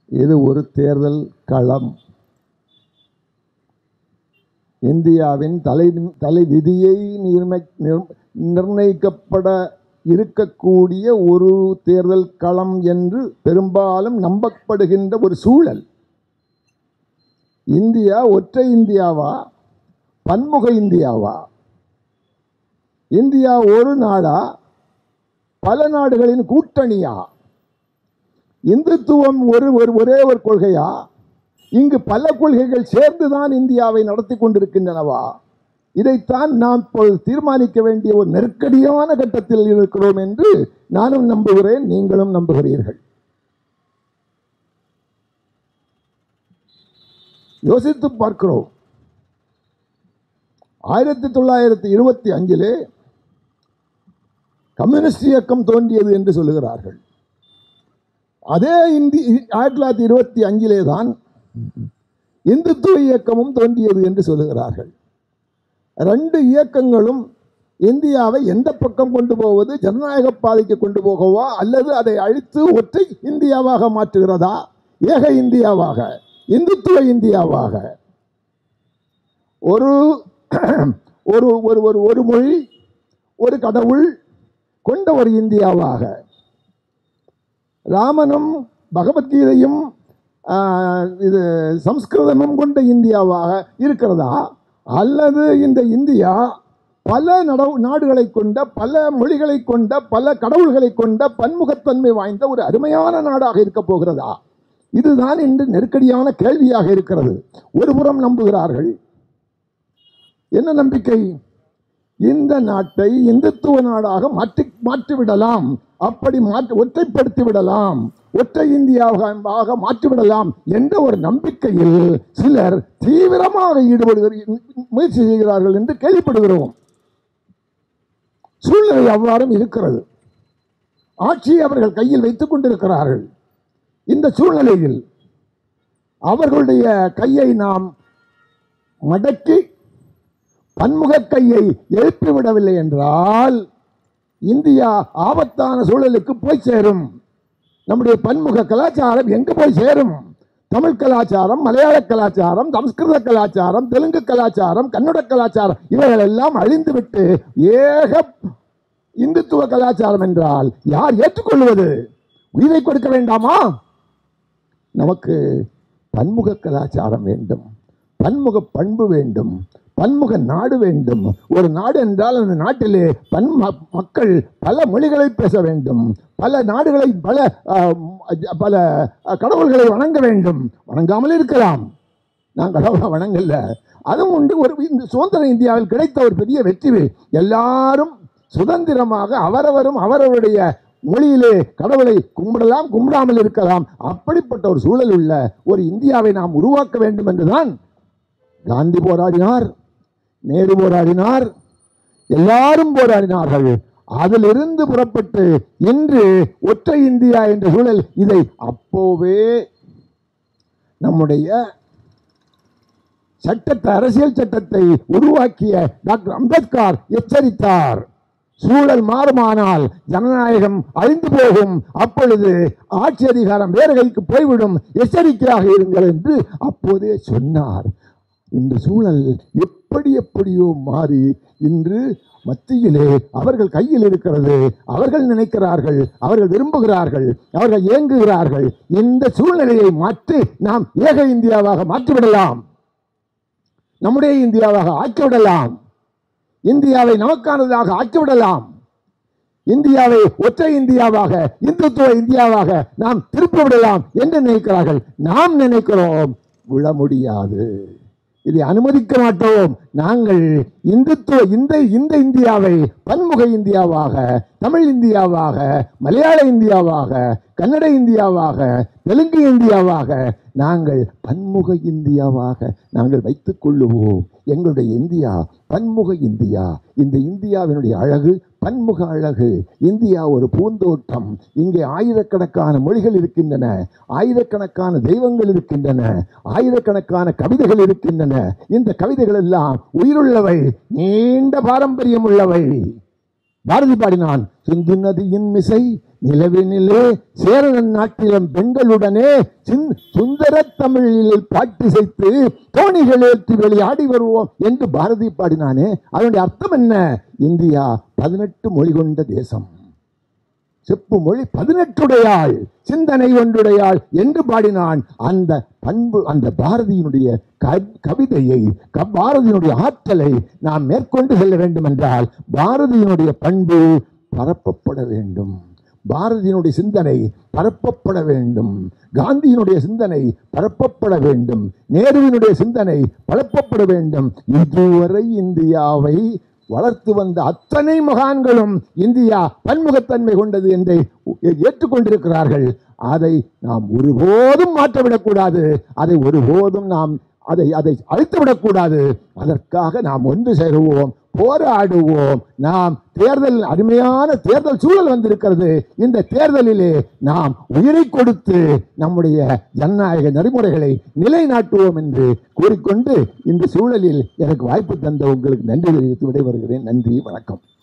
இது ஒரு தேர்தல் களம் இந்தியாவின் தலை தலை விதியை நிர்ணய நிர்- நிர்ணயிக்கப்பட இருக்கக்கூடிய ஒரு தேர்தல் களம் என்று பெரும்பாலும் நம்பப்படுகின்ற ஒரு சூழல் இந்தியா ஒற்றை இந்தியாவா பன்முக இந்தியாவா இந்தியா ஒரு நாடா பல நாடுகளின் கூட்டணியா இந்துத்துவம் ஒரு ஒரு ஒரே ஒரு கொள்கையா இங்கு பல கொள்கைகள் சேர்ந்துதான் இந்தியாவை நடத்தி கொண்டிருக்கின்றனவா இதைத்தான் நாம் இப்பொழுது தீர்மானிக்க வேண்டிய ஒரு நெருக்கடியான கட்டத்தில் இருக்கிறோம் என்று நானும் நம்புகிறேன் நீங்களும் நம்புகிறீர்கள் யோசித்து பார்க்கிறோம் ஆயிரத்தி தொள்ளாயிரத்தி இருபத்தி அஞ்சிலே கம்யூனிஸ்ட் இயக்கம் தோன்றியது என்று சொல்லுகிறார்கள் அதே இந்தி ஆயிரத்தி தொள்ளாயிரத்தி இருபத்தி அஞ்சிலே தான் இந்துத்துவ இயக்கமும் தோன்றியது என்று சொல்லுகிறார்கள் ரெண்டு இயக்கங்களும் இந்தியாவை எந்த பக்கம் கொண்டு போவது ஜனநாயக பாதைக்கு கொண்டு போகவா அல்லது அதை அழித்து ஒற்றை இந்தியாவாக மாற்றுகிறதா ஏக இந்தியாவாக இந்துத்துவ இந்தியாவாக ஒரு ஒரு ஒரு ஒரு ஒரு மொழி ஒரு கடவுள் கொண்ட ஒரு இந்தியாவாக ராமனும் பகவத்கீதையும் ஆஹ், இது சம்ஸ்கிருதமும் கொண்ட இந்தியாவாக இருக்கிறதா அல்லது இந்த இந்தியா பல நடவு நாடுகளை கொண்ட பல மொழிகளை கொண்ட பல கடவுள்களை கொண்ட பன்முகத்தன்மை வாய்ந்த ஒரு அருமையான நாடாக இருக்க போகிறதா இதுதான் இன்று நெருக்கடியான கேள்வியாக இருக்கிறது ஒருபுறம் நம்புகிறார்கள் என்ன நம்பிக்கை இந்த நாட்டை இந்துத்துவ நாடாக மாற்றி மாற்றிவிடலாம் அப்படி மாற்றி ஒற்றைப்படுத்தி விடலாம் ஒற்றை இந்தியாவாக மாற்றிவிடலாம் என்ற ஒரு நம்பிக்கையில் சிலர் தீவிரமாக ஈடுபடுகிற முயற்சி செய்கிறார்கள் என்று கேள்விப்படுகிறோம் சூழ்நிலை அவ்வாறும் இருக்கிறது ஆட்சியை அவர்கள் கையில் வைத்துக் கொண்டிருக்கிறார்கள் இந்த சூழ்நிலையில் அவர்களுடைய கையை நாம் மடக்கி பன்முக கையை எழுப்பிவிடவில்லை என்றால் இந்தியா ஆபத்தான சூழலுக்கு போய் சேரும் நம்முடைய பன்முக கலாச்சாரம் எங்க போய் சேரும் தமிழ் கலாச்சாரம் மலையாள கலாச்சாரம் சம்ஸ்கிருத கலாச்சாரம் தெலுங்கு கலாச்சாரம் கன்னட கலாச்சாரம் இவைகள் எல்லாம் அழிந்துவிட்டு ஏக இந்துத்துவ கலாச்சாரம் என்றால் யார் ஏற்றுக்கொள்வது உயிரை கொடுக்க வேண்டாமா நமக்கு பன்முக கலாச்சாரம் வேண்டும் பன்முக பண்பு வேண்டும் பன்முக நாடு வேண்டும் ஒரு நாடு என்றால் அந்த நாட்டிலே பன் ம- மக்கள் பல மொழிகளை பேச வேண்டும் பல நாடுகளை பல ஆஹ், பல அஹ், கடவுள்களை வணங்க வேண்டும் வணங்காமல் இருக்கலாம் நான் கடவுளை வணங்கல அதுவும் உண்டு ஒரு இந்த சுதந்திர இந்தியாவில் கிடைத்த ஒரு பெரிய வெற்றி எல்லாரும் சுதந்திரமாக அவரவரும் அவரவருடைய மொழியிலே கடவுளை கும்பிடலாம் கும்பிடாமல் இருக்கலாம் அப்படிப்பட்ட ஒரு சூழல் உள்ள ஒரு இந்தியாவை நாம் உருவாக்க வேண்டும் என்றுதான் காந்தி போராடினார் நேரு போராடினார் எல்லாரும் போராடினார்கள் அதிலிருந்து புறப்பட்டு இன்று ஒற்றை இந்தியா என்ற சூழல் இதை அப்போவே நம்முடைய சட்டத்தை அரசியல் சட்டத்தை உருவாக்கிய டாக்டர் அம்பேத்கர் எச்சரித்தார் சூழல் மாறுமானால் ஜனநாயகம் அழிந்து போகும் அப்பொழுது ஆட்சி அதிகாரம் வேறு கைக்கு போய்விடும் எச்சரிக்கையாக இருங்கள் என்று அப்போதே சொன்னார் இந்த சூழல் எப்படி எப்படியோ மாறி இன்று மத்தியிலே அவர்கள் கையில் இருக்கிறது அவர்கள் நினைக்கிறார்கள் அவர்கள் விரும்புகிறார்கள் அவர்கள் இயங்குகிறார்கள் இந்த சூழ்நிலையை மாற்றி நாம் ஏக இந்தியாவாக மாற்றிவிடலாம் நம்முடைய இந்தியாவாக ஆக்கிவிடலாம் இந்தியாவை நமக்கானதாக ஆக்கிவிடலாம் இந்தியாவை ஒற்றை இந்தியாவாக இந்துத்துவ இந்தியாவாக நாம் திருப்பி விடலாம் என்று நினைக்கிறார்கள் நாம் நினைக்கிறோம் விழ முடியாது இதை அனுமதிக்க மாட்டோம் நாங்கள் இந்துத்துவ இந்த இந்த இந்தியாவை பன்முக இந்தியாவாக தமிழ் இந்தியாவாக மலையாள இந்தியாவாக கன்னட இந்தியாவாக தெலுங்கு இந்தியாவாக நாங்கள் பன்முக இந்தியாவாக நாங்கள் வைத்துக் கொள்ளுவோம் எங்களுடைய இந்தியா பன்முக இந்தியா இந்த இந்தியாவினுடைய அழகு பன்முக அழகு இந்தியா ஒரு பூந்தோட்டம் இங்கே ஆயிரக்கணக்கான மொழிகள் இருக்கின்றன ஆயிரக்கணக்கான தெய்வங்கள் இருக்கின்றன ஆயிரக்கணக்கான கவிதைகள் இருக்கின்றன இந்த கவிதைகள் எல்லாம் உயிருள்ளவை நீண்ட பாரம்பரியம் உள்ளவை பாரதி பாடினான் சிந்து நதியின் மிசை நிலவினிலே சேரன் நாட்டிலம் பெண்களுடனே சின் சுந்தர தமிழில் பாட்டிசைத்து தோணிகள் ஏற்றி வெளியாடி வருவோம் என்று பாரதி பாடினானே அதனுடைய அர்த்தம் என்ன இந்தியா பதினெட்டு மொழி கொண்ட தேசம் செப்பு மொழி பதினெட்டுடையாள் சிந்தனை ஒன்றுடையாள் என்று பாடினான் அந்த பண்பு அந்த பாரதியினுடைய க- கவிதையை க- பாரதியினுடைய ஆற்றலை நாம் மேற்கொண்டு செல்ல வேண்டும் என்றால் பாரதியினுடைய பண்பு பரப்பப்பட வேண்டும் பாரதியினுடைய சிந்தனை பரப்பப்பட வேண்டும் காந்தியினுடைய சிந்தனை பரப்பப்பட வேண்டும் நேருவினுடைய சிந்தனை பரப்பப்பட வேண்டும் இதுவரை இந்தியாவை வளர்த்து வந்த அத்தனை மகான்களும் இந்தியா பன்முகத்தன்மை கொண்டது என்றை ஏற்றுக்கொண்டிருக்கிறார்கள் அதை நாம் ஒருபோதும் மாற்றவிடக்கூடாது அதை ஒருபோதும் நாம் அதை அதை அழித்துவிடக்கூடாது அதற்காக நாம் ஒன்று சேருவோம் போராடுவோம் நாம் தேர்தல் அருமையான தேர்தல் சூழல் வந்திருக்கிறது இந்த தேர்தலிலே நாம் உயிரை கொடுத்து நம்முடைய ஜனநாயக நெறிமுறைகளை நிலைநாட்டுவோம் என்று கூறிக்கொண்டு இந்த சூழலில் எனக்கு வாய்ப்பு தந்த உங்களுக்கு நன்றி தெரிவித்து விடைபெறுகிறேன் நன்றி வணக்கம்